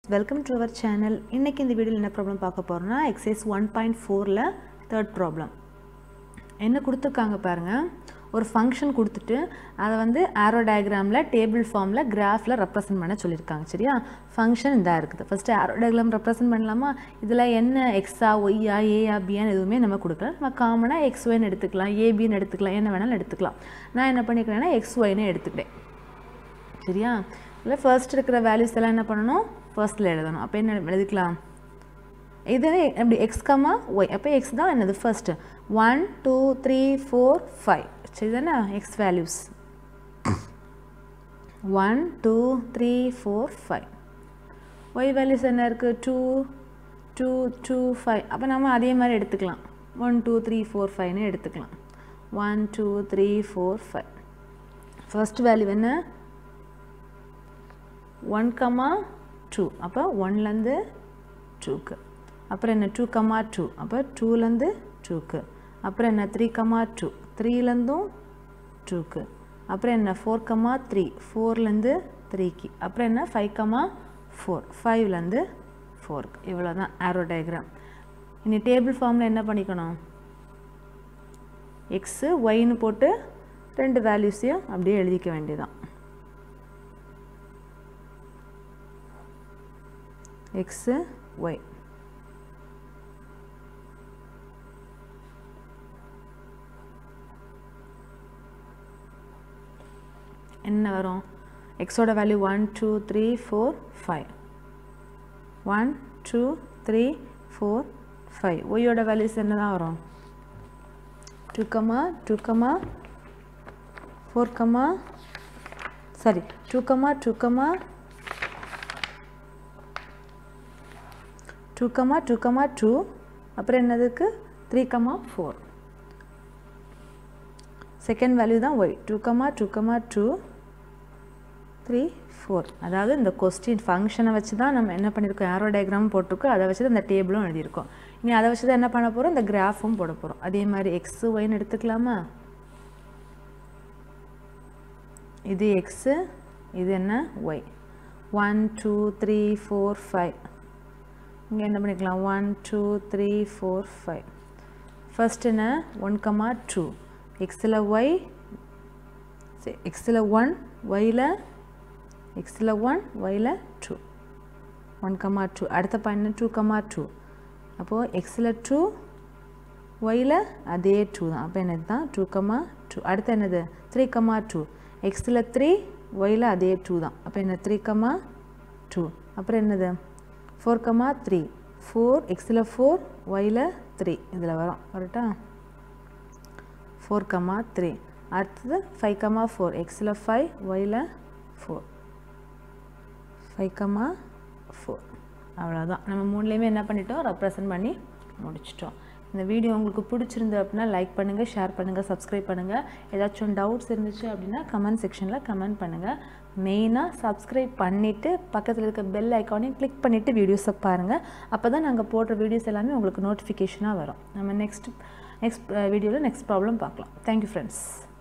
welcome to our channel இன்றைக்கி இந்த வீடியோவில் என்ன ப்ராப்ளம் பார்க்க போகிறோம்னா எக்ஸைஸ் ஒன் பாயிண்ட் ஃபோரில் தேர்ட் ப்ராப்ளம் என்ன கொடுத்துருக்காங்க பாருங்கள் ஒரு ஃபங்க்ஷன் கொடுத்துட்டு அதை வந்து ஆரோ டயக்ராமில் டேபிள் ஃபார்மில் கிராஃபில் ரெப்ரசன்ட் பண்ண சொல்லியிருக்காங்க சரியா ஃபங்க்ஷன் இதாக இருக்குது ஃபஸ்ட்டு ஆரோ டயக்ராம் ரெப்ரசன்ட் பண்ணலாமா இதில் என்ன எக்ஸா ஒய்யா ஏயா பியான்னு எதுவுமே நம்ம கொடுக்கல நம்ம காமனாக எக்ஸ் ஒய்னு எடுத்துக்கலாம் ஏபின்னு எடுத்துக்கலாம் என்ன வேணாலும் எடுத்துக்கலாம் நான் என்ன பண்ணிக்கிறேன்னா எக்ஸ் ஒய்னு எடுத்துக்கிட்டேன் சரியா இல்லை ஃபர்ஸ்ட் இருக்கிற வேல்யூஸ் எல்லாம் என்ன பண்ணணும் ஃபர்ஸ்ட்டில் எழுதணும் அப்போ என்ன எழுதிக்கலாம் இது எப்படி எக்ஸ் கமா ஒய் அப்போ எக்ஸ் தான் என்னது first one two three four five சரி தானே X values one two three four five Y values என்ன இருக்குது டூ டூ டூ ஃபைவ் அப்போ நம்ம அதே மாதிரி எடுத்துக்கலாம் ஒன் டூ த்ரீ ஃபோர் ஃபைவ்னு எடுத்துக்கலாம் one two three four five first value என்ன ஒன் கமா டூ அப்போ ஒன்லேருந்து டூக்கு அப்புறம் என்ன டூ கமா டூ அப்போ டூலேருந்து டூக்கு அப்புறம் என்ன த்ரீ கமா டூ த்ரீலேருந்தும் டூக்கு அப்புறம் என்ன ஃபோர் கமா த்ரீ ஃபோர்லேருந்து த்ரீக்கு அப்புறம் என்ன ஃபைவ் கமா ஃபோர் ஃபைவ்லேருந்து ஃபோருக்கு இவ்வளோ தான் ஆரோ டயக்ராம் இனி டேபிள் ஃபார்மில் என்ன பண்ணிக்கணும் எக்ஸு ஒய்னு போட்டு ரெண்டு வேல்யூஸையும் அப்படியே எழுதிக்க வேண்டியதான் எக்ஸு ஒய் என்ன வரும் எக்ஸோட value one two three four five one two three four five ஒய்யோட வேல்யூஸ் என்ன தான் வரும் two comma two comma four comma sorry two comma two comma two comma two comma two அப்புறம் என்னதுக்கு three comma four second value தான் Y two comma two comma two three four அதாவது இந்த question ஃபங்க்ஷனை வச்சு தான் நம்ம என்ன பண்ணியிருக்கோம் ஆரோ டயக்ராம் போட்டிருக்கோம் அதை வச்சு தான் இந்த டேபிளும் எழுதியிருக்கோம் இனி அதை வச்சு தான் என்ன பண்ண போகிறோம் இந்த கிராஃபும் போட போகிறோம் அதே மாதிரி எக்ஸு ஒய்னு எடுத்துக்கலாமா இது எக்ஸு இது என்ன Y one two three four five இங்கே என்ன பண்ணிக்கலாம் one two three four five first என்ன ஒன் கமா டூ எக்ஸில் ஒய் எக்ஸில் ஒன் ஒயில் எக்ஸில் ஒன் ஒயில் டூ ஒன் கமா டூ அடுத்த பாயிண்ட் டூ கமா டூ அப்போது எக்ஸில் டூ ஒயில் அதே டூ தான் அப்போ என்னது தான் டூ கமா டூ அடுத்து என்னது த்ரீ கமா டூ எக்ஸில் த்ரீ ஒயில் அதே டூ தான் அப்போ என்ன த்ரீ கமா டூ அப்புறம் என்னது ஃபோர் கமா த்ரீ ஃபோர் எக்ஸில் ஃபோர் ஒயில் த்ரீ இதில் வரும் கரெக்டா ஃபோர் கமா த்ரீ அடுத்தது ஃபைவ் கமா ஃபோர் எக்ஸில் ஃபைவ் ஒயில் ஃபோர் ஃபைவ் கமா ஃபோர் அவ்வளோதான் நம்ம மூணுலேயுமே என்ன பண்ணிட்டோம் ரெப்ரசன்ட் பண்ணி முடிச்சிட்டோம் இந்த வீடியோ உங்களுக்கு பிடிச்சிருந்து அப்படின்னா லைக் பண்ணுங்கள் ஷேர் பண்ணுங்கள் சப்ஸ்கிரைப் பண்ணுங்கள் ஏதாச்சும் டவுட்ஸ் இருந்துச்சு அப்படின்னா கமெண்ட் செக்ஷனில் கமெண்ட் பண்ணுங்கள் மெயினாக சப்ஸ்கிரைப் பண்ணிவிட்டு பக்கத்தில் இருக்க பெல் ஐக்கானையும் கிளிக் பண்ணிவிட்டு வீடியோஸை பாருங்கள் அப்போ தான் நாங்கள் போடுற வீடியோஸ் எல்லாமே உங்களுக்கு நோட்டிஃபிகேஷனாக வரும் நம்ம நெக்ஸ்ட் நெக்ஸ்ட் வீடியோவில் நெக்ஸ்ட் ப்ராப்ளம் பார்க்கலாம் தேங்க்யூ ஃப்ரெண்ட்ஸ்